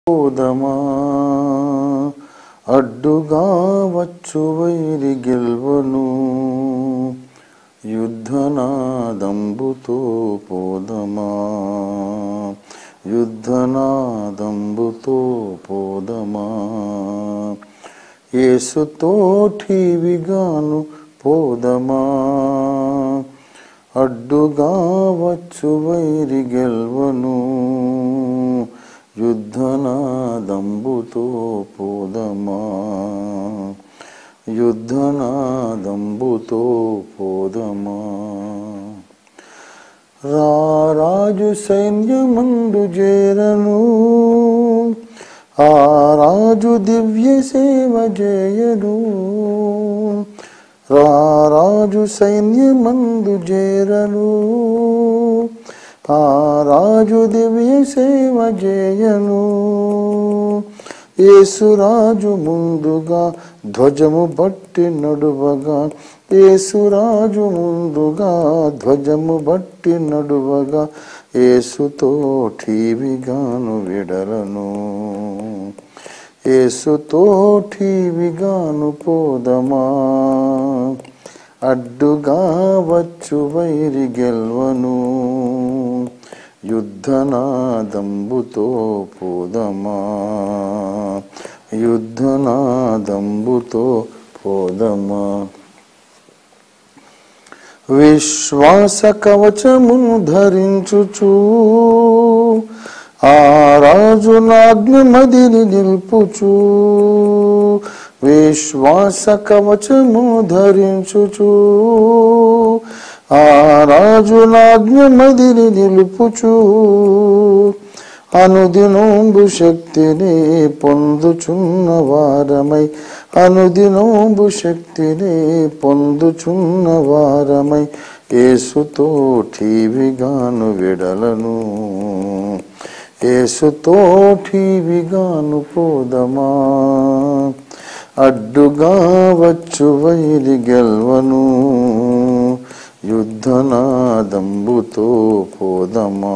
పోదమా అడ్డుగా వచ్చు వైరి గెల్వను యుద్ధనాదంబుతో పోదమా యుద్ధనాదంబుతో పోదమా యేసుతోఠివిగాను పోదమా అడ్డుగా వచ్చు వైరి గెల్వను యుద్ధనాదంబుతో పోదమా యుద్ధనాదంబుతో పోదమా రారాజు సైన్యమందు చేరను ఆ రాజు దివ్య సేవ చేయను రారాజు సైన్యమందు చేరను ఆ రాజు దివ్య సేవ చేయను యేసురాజు ముందుగా ధ్వజము బట్టి నడువగా యేసురాజు ముందుగా ధ్వజము బట్టి నడువగా యేసుతో ఠీవిగాను విడలను యేసుతో ఠీవిగాను పోదమా అడ్డుగా వచ్చు వైరి గెల్వను యుద్ధనాదంబుతో పోదమా యుద్ధనాదంబుతో పోదమా విశ్వాస కవచమును ధరించుచు ఆ రాజు నాగ్నిమదిని నిల్పుచు విశ్వాస కవచము ధరించుచు ఆ రాజు నాగ్నిమదిని నిలుపుచు అనుదినోంబు శక్తిని పొందుచున్న వారమై అనుదినోంబు శక్తిని పొందుచున్న వారమై యేసుతో ఠీవిగాను విడలను యేసుతో ఠీవిగాను పోదమా అడ్డుగా వచ్చు వైరి గెల్వను యుద్ధనాదంబుతో పోదమా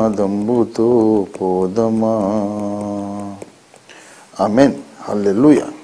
యుద్ధనాదంబుతో పోదమా ఆమెన్ హల్లెలూయా